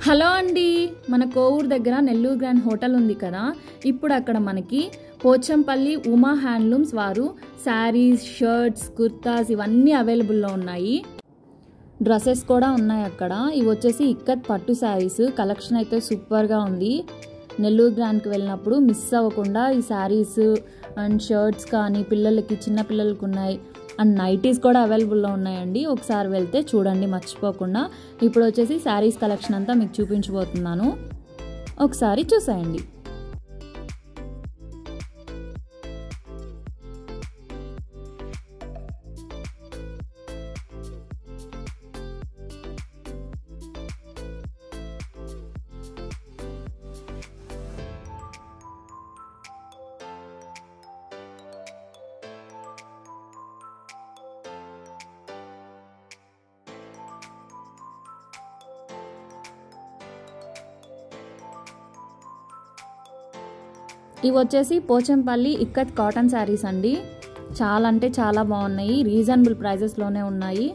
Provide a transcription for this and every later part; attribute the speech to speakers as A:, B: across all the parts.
A: hello అండి మన కోవూరు దగ్గర నెల్లూరు గ్రాండ్ హోటల్ ఉంది కదా ఇప్పుడు అక్కడ మనకి పోచంపల్లి ఉమా హ్యాండ్లూమ్స్ వారు శారీస్ షర్ట్స్ కుర్తాస్ ఇవన్నీ అవైలబుల్లో ఉన్నాయి డ్రెస్సెస్ కూడా ఉన్నాయి అక్కడ ఇవి వచ్చేసి ఇక్కత్ పట్టు శారీస్ కలెక్షన్ అయితే సూపర్గా ఉంది నెల్లూరు గ్రాండ్కి వెళ్ళినప్పుడు మిస్ అవ్వకుండా ఈ శారీస్ అండ్ షర్ట్స్ కానీ పిల్లలకి చిన్న పిల్లలకి ఉన్నాయి అండ్ నైటీస్ కూడా అవైలబుల్లో ఉన్నాయండి ఒకసారి వెళ్తే చూడండి మర్చిపోకుండా ఇప్పుడు వచ్చేసి శారీస్ కలెక్షన్ అంతా మీకు చూపించబోతున్నాను ఒకసారి చూసేయండి ఇవి వచ్చేసి పోచంపల్లి ఇక్కత్ కాటన్ శారీస్ అండి చాలా అంటే చాలా బాగున్నాయి రీజనబుల్ ప్రైజెస్లోనే ఉన్నాయి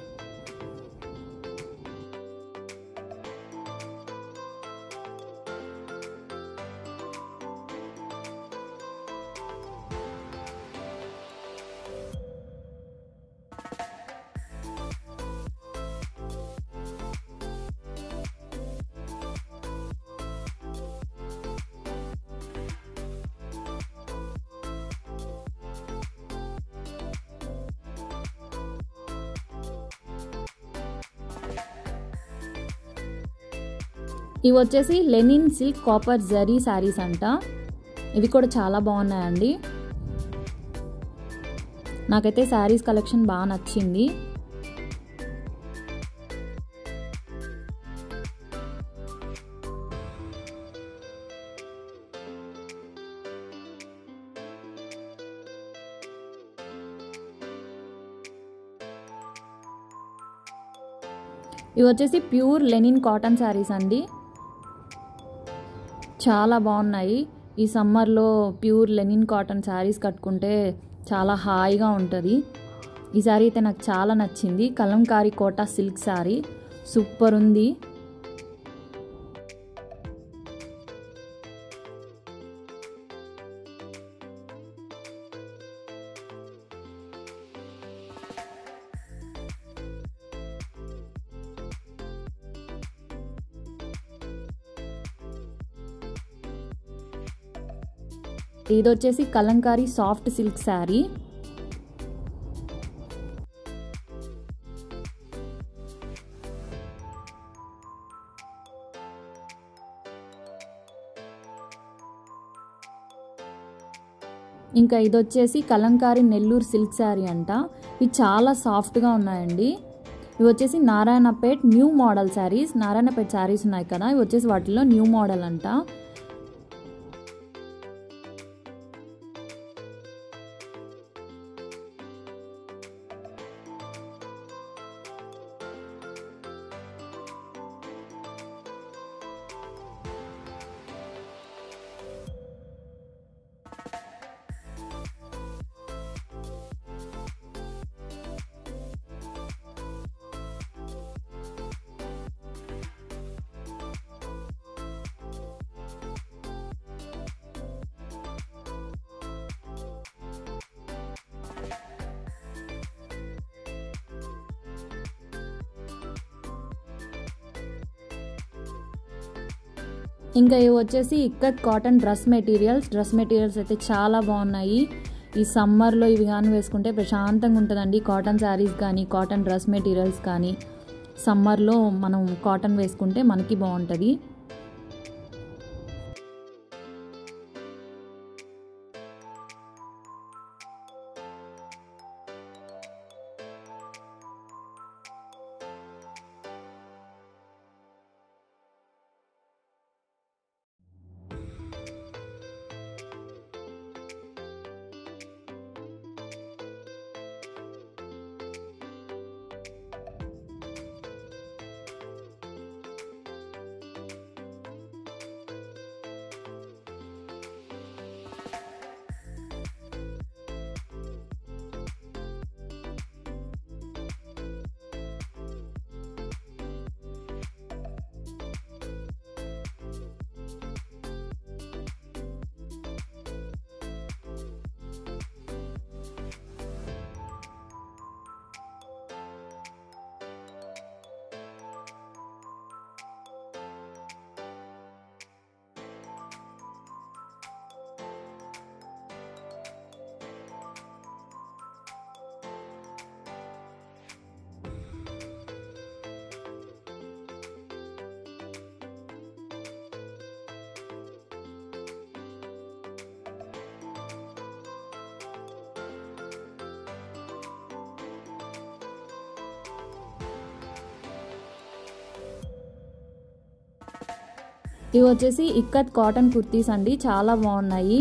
A: ఇవి వచ్చేసి linen silk copper zari saris అంట ఇవి కూడా చాలా బాగున్నాయండి నాకైతే శారీస్ కలెక్షన్ బాగా నచ్చింది ఇవి వచ్చేసి ప్యూర్ లెనిన్ కాటన్ శారీస్ అండి చాలా బాగున్నాయి ఈ సమ్మర్లో ప్యూర్ లెనిన్ కాటన్ శారీస్ కట్టుకుంటే చాలా హాయిగా ఉంటుంది ఈ శారీ అయితే నాకు చాలా నచ్చింది కలంకారీ కోటా సిల్క్ శారీ సూపర్ ఉంది ఇది వచ్చేసి కలంకారీ సాఫ్ట్ సిల్క్ శారీ ఇంకా ఇది వచ్చేసి కలంకారీ నెల్లూరు సిల్క్ శారీ అంట ఇవి చాలా సాఫ్ట్గా ఉన్నాయండి ఇవి వచ్చేసి నారాయణపేట్ న్యూ మోడల్ శారీస్ నారాయణపేట్ శారీస్ ఉన్నాయి కదా ఇవి వచ్చేసి వాటిలో న్యూ మోడల్ అంట ఇంకా ఇవి వచ్చేసి ikat cotton dress materials dress materials అయితే చాలా బాగున్నాయి ఈ సమ్మర్లో ఇవి కానీ వేసుకుంటే ప్రశాంతంగా ఉంటుందండి కాటన్ శారీస్ కానీ కాటన్ డ్రెస్ మెటీరియల్స్ కానీ సమ్మర్లో మనం కాటన్ వేసుకుంటే మనకి బాగుంటుంది ఇవి వచ్చేసి ఇక్కత్ కాటన్ కుర్తీస్ అండి చాలా బాగున్నాయి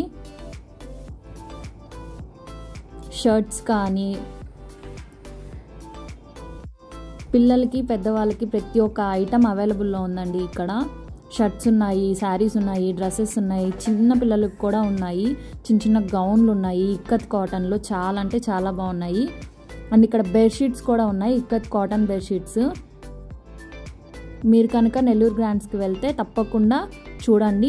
A: షర్ట్స్ కానీ పిల్లలకి పెద్దవాళ్ళకి ప్రతి ఒక్క ఐటమ్ అవైలబుల్లో ఉందండి ఇక్కడ షర్ట్స్ ఉన్నాయి శారీస్ ఉన్నాయి డ్రెస్సెస్ ఉన్నాయి చిన్న పిల్లలకు కూడా ఉన్నాయి చిన్న చిన్న గౌన్లు ఉన్నాయి ఇక్కత్ కాటన్లో చాలా అంటే చాలా బాగున్నాయి అండ్ ఇక్కడ బెడ్షీట్స్ కూడా ఉన్నాయి ఇక్కత్ కాటన్ బెడ్షీట్స్ మీరు కనుక నెల్లూరు గ్రాండ్స్కి వెళ్తే తప్పకుండా చూడండి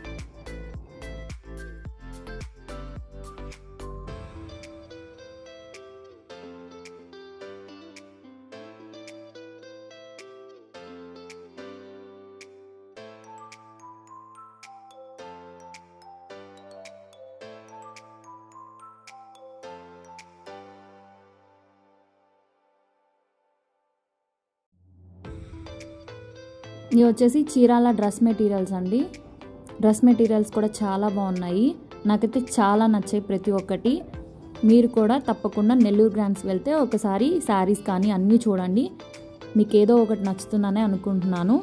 A: ఇవి వచ్చేసి చీరాల డ్రెస్ మెటీరియల్స్ అండి డ్రెస్ మెటీరియల్స్ కూడా చాలా బాగున్నాయి నాకైతే చాలా నచ్చాయి ప్రతి ఒక్కటి మీరు కూడా తప్పకుండా నెల్లూరు గ్రాండ్స్ వెళ్తే ఒకసారి శారీస్ కానీ అన్నీ చూడండి మీకు ఏదో ఒకటి నచ్చుతుందనే అనుకుంటున్నాను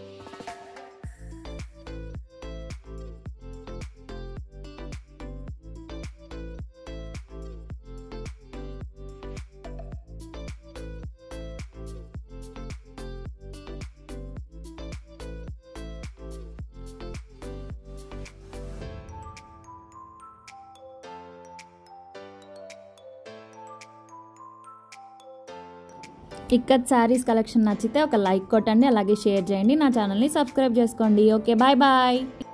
A: ఇక్కత్ శారీస్ కలెక్షన్ నచ్చితే ఒక లైక్ కొట్టండి అలాగే షేర్ చేయండి నా ఛానల్ని సబ్స్క్రైబ్ చేసుకోండి ఓకే బాయ్ బాయ్